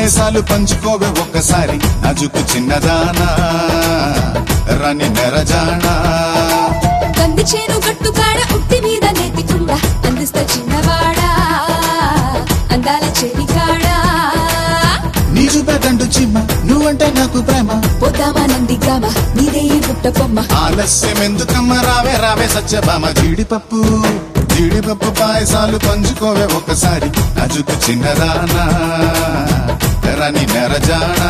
పాయసాలు పంచుకోవే ఒక్కసారి నజుకు చిన్నదానా రని నెరజానా కంది చేను గట్టు కాడ ఉట్టి మీద నెత్తికుండా అందిస్తా చిన్నవాడా అందాల చెవి కాడా నీ చూపేదండు చిమ్మ నువ్వంటే నాకు ప్రేమ పోతామా నందిగామ నీదే ఈ బుట్ట బొమ్మ ఆలస్యం ఎందుకమ్మ రావే రావే సత్యభామ జీడిపప్పు జీడిపప్పు పాయసాలు పంచుకోవే ఒకసారి నజుకు చిన్నదానా రని నెరజానా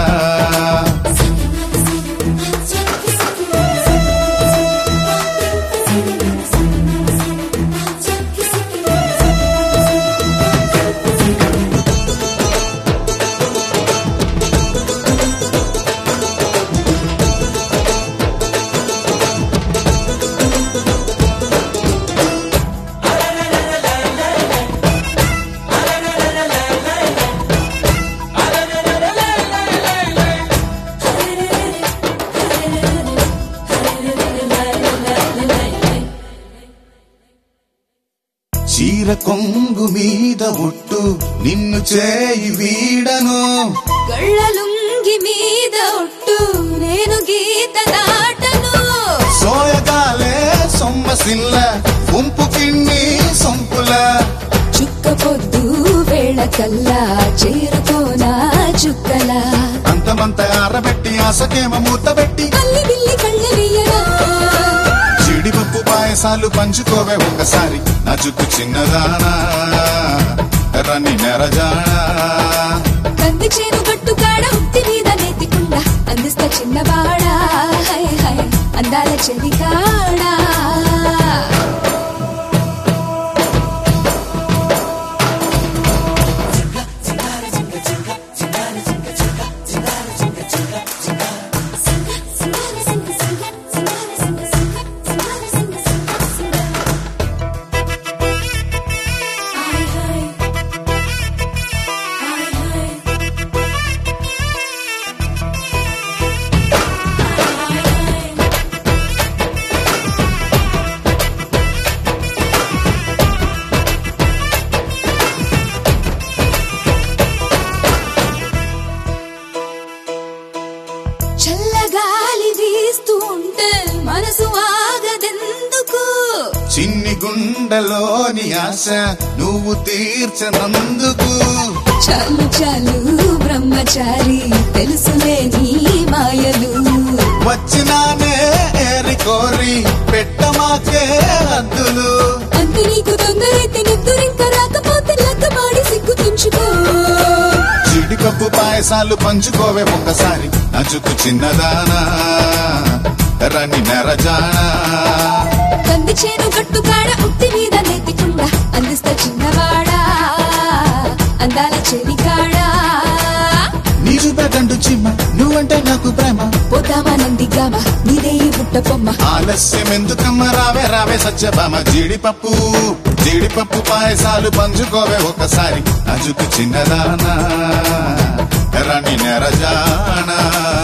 చీర కొంగు మీద ఒట్టు నిన్ను చేయి వీడను గళ్ళలుంగి మీద ఒట్టు నేను గీత దాటను సోయగాలే సొమ్మసిల్ల ఉంపు కిన్ని సొంపుల చుక్క పొద్దు వేళ కల్లా చేరుకోనా చుక్కలా అంతమంత ఆరబెట్టి ఆసకేమ మూతబెట్టి కల్లి బిల్లి కళ్ళ వెయ్యరా జీడిపప్పు పాయసాలు పంచుకోవే ఒకసారి నా జుట్టు చిన్నదానా రని నెరజానా కంది చేను గట్టు కాడ ఉట్టి మీద నెత్తికుండా అందిస్తా చిన్నవాడా హై హై అందాల చెవి కాడా చల్లగాలి వీస్తూ ఉంటే మనసు ఆగదెందుకు చిన్ని గుండెలోని ఆశ నువ్వు తీర్చనందుకు చాలు చాలు బ్రహ్మచారి తెలుసులే నీ మాయలు వచ్చినానే ఏరి కోరి పెట్టమాకే హద్దులు అంత నీకు తొందరైతే నిద్దురింక రాకపోతే లగ్గమాడి సిగ్గు తెంచుకో జీడిపప్పు పాయసాలు పంచుకోవే ఒక్కసారి నచుకు చిన్నదానా రని నెరజానా కంది చేను గట్టు కాడ ఉట్టి మీద నెత్తికుండా అందిస్తా చిన్నవాడా అందాల చెవి కాడా నీ చూపేదండు చిమ్మ నువ్వంటే నాకు ప్రేమ పోతామా నందిగామ నీదే ఈ బుట్ట బొమ్మ ఆలస్యం ఎందుకమ్మ రావే రావే సత్యభామ జీడిపప్పు జీడిపప్పు పాయసాలు పంచుకోవే ఒకసారి నజుకు చిన్నదానా రని నెరజానా